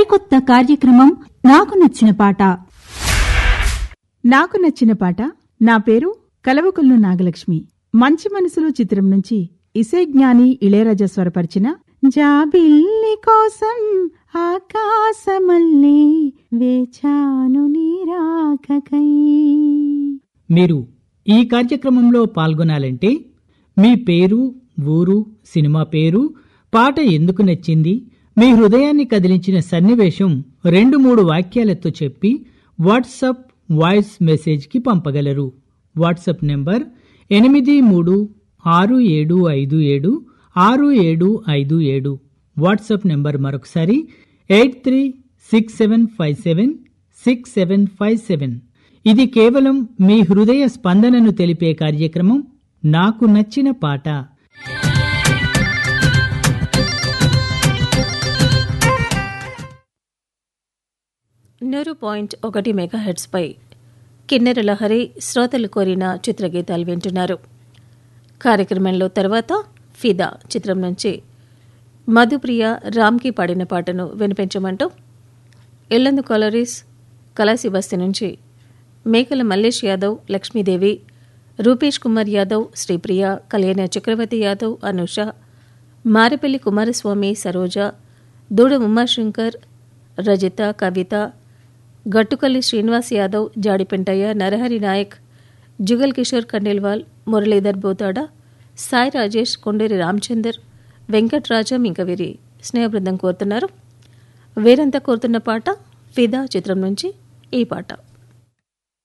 సరికొత్త కార్యక్రమం నాకు నచ్చిన పాట నాకు నచ్చిన పాట నా పేరు కలవకుల్లు నాగలక్ష్మి మంచి మనసులు చిత్రం నుంచి ఇసే జ్ఞాని ఇళయరాజా స్వరపరిచిన జాబిల్లి కోసం ఆకాశమల్లే వేచాను నీరాకకై మీరు ఈ కార్యక్రమంలో పాల్గొనాలంటే మీ పేరు ఊరు సినిమా పేరు పాట ఎందుకు నచ్చింది మీ హృదయాన్ని కదిలించిన సన్నివేశం రెండు మూడు వాక్యాలతో చెప్పి వాట్సప్ వాయిస్ మెసేజ్కి పంపగలరు వాట్సప్ నెంబర్ ఎనిమిది మూడు ఆరు ఏడు ఐదు ఏడు ఆరు ఏడు ఐదు ఏడు వాట్సాప్ నెంబర్ మరొకసారి eight three six seven five seven six seven five seven ఇది కేవలం మీ హృదయ స్పందనను తెలిపే కార్యక్రమం నాకు నచ్చిన పాట నూరు పాయింట్ ఒకటి మెగాహెడ్స్పై కిన్నెర లహరి శ్రోతలు కోరిన చిత్రగీతాలు వింటున్నారు కార్యక్రమంలో తర్వాత ఫిదా చిత్రం నుంచి మధుప్రియ రామ్కి పాడిన పాటను వినిపించమంటూ ఇల్లందు కాలరీస్ కలాసి బస్తీ నుంచి మేకల మల్లేష్ యాదవ్ లక్ష్మీదేవి రూపేష్ కుమార్ యాదవ్ శ్రీప్రియ కళ్యాణ చక్రవర్తి యాదవ్ అనుష మారిపల్లి కుమారస్వామి సరోజ దూడ ఉమాశంకర్ రజిత కవిత గట్టుకల్లి శ్రీనివాస్ యాదవ్ జాడిపెంటయ్య నరహరి నాయక్ జుగల్ కిషోర్ ఖండేల్వాల్ మురళీధర్ బోతాడ సాయి రాజేష్ కొండేరి రామచందర్ వెంకట్రాజం ఇంకా వీరి స్నేహ బృందం కోరుతున్నారు వీరంతా కోరుతున్న పాట ఫిదా చిత్రం నుంచి ఈ పాట